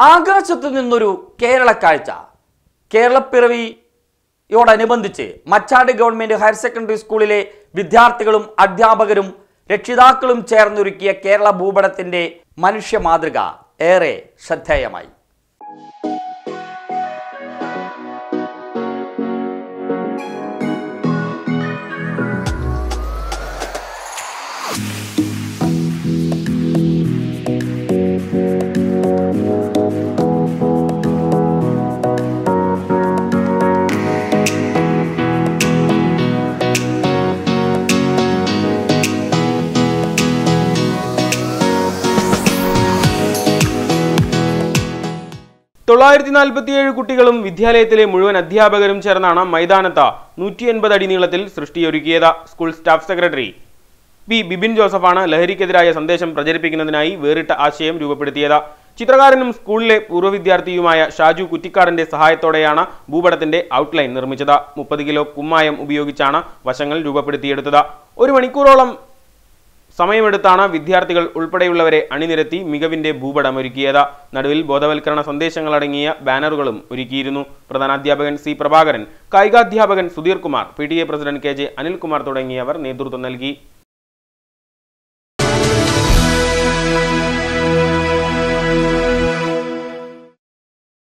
ആകാശത്തു നിന്നൊരു കേരള കാഴ്ച കേരളപ്പിറവിയോടനുബന്ധിച്ച് മച്ചാട് ഗവൺമെന്റ് ഹയർ സെക്കൻഡറി സ്കൂളിലെ വിദ്യാർത്ഥികളും അധ്യാപകരും രക്ഷിതാക്കളും ചേർന്നൊരുക്കിയ കേരള ഭൂപടത്തിന്റെ മനുഷ്യ മാതൃക ഏറെ ശ്രദ്ധേയമായി തൊള്ളായിരത്തി നാൽപ്പത്തിയേഴ് കുട്ടികളും വിദ്യാലയത്തിലെ മുഴുവൻ അധ്യാപകരും ചേർന്നാണ് മൈതാനത്ത് നൂറ്റി എൺപത് അടി നീളത്തിൽ സൃഷ്ടിയൊരുക്കിയത് school staff secretary P Bibin ജോസഫാണ് ലഹരിക്കെതിരായ സന്ദേശം പ്രചരിപ്പിക്കുന്നതിനായി വേറിട്ട ആശയം രൂപപ്പെടുത്തിയത് ചിത്രകാരനും സ്കൂളിലെ പൂർവ്വ വിദ്യാർത്ഥിയുമായ ഷാജു കുറ്റിക്കാടന്റെ സഹായത്തോടെയാണ് ഭൂപടത്തിന്റെ ഔട്ട്ലൈൻ നിർമ്മിച്ചത് മുപ്പത് കിലോ കുമ്മായം ഉപയോഗിച്ചാണ് വശങ്ങൾ രൂപപ്പെടുത്തിയെടുത്തത് ഒരു മണിക്കൂറോളം സമയമെടുത്താണ് വിദ്യാർത്ഥികൾ ഉൾപ്പെടെയുള്ളവരെ അണിനിരത്തി മികവിന്റെ ഭൂപടം ഒരുക്കിയത് നടുവിൽ ബോധവൽക്കരണ സന്ദേശങ്ങളടങ്ങിയ ബാനറുകളും ഒരുക്കിയിരുന്നു പ്രധാനാധ്യാപകൻ സി പ്രഭാകരൻ കായികാധ്യാപകൻ Sudheer Kumar P T A president K J Anilkumar തുടങ്ങിയവർ നേതൃത്വം നൽകി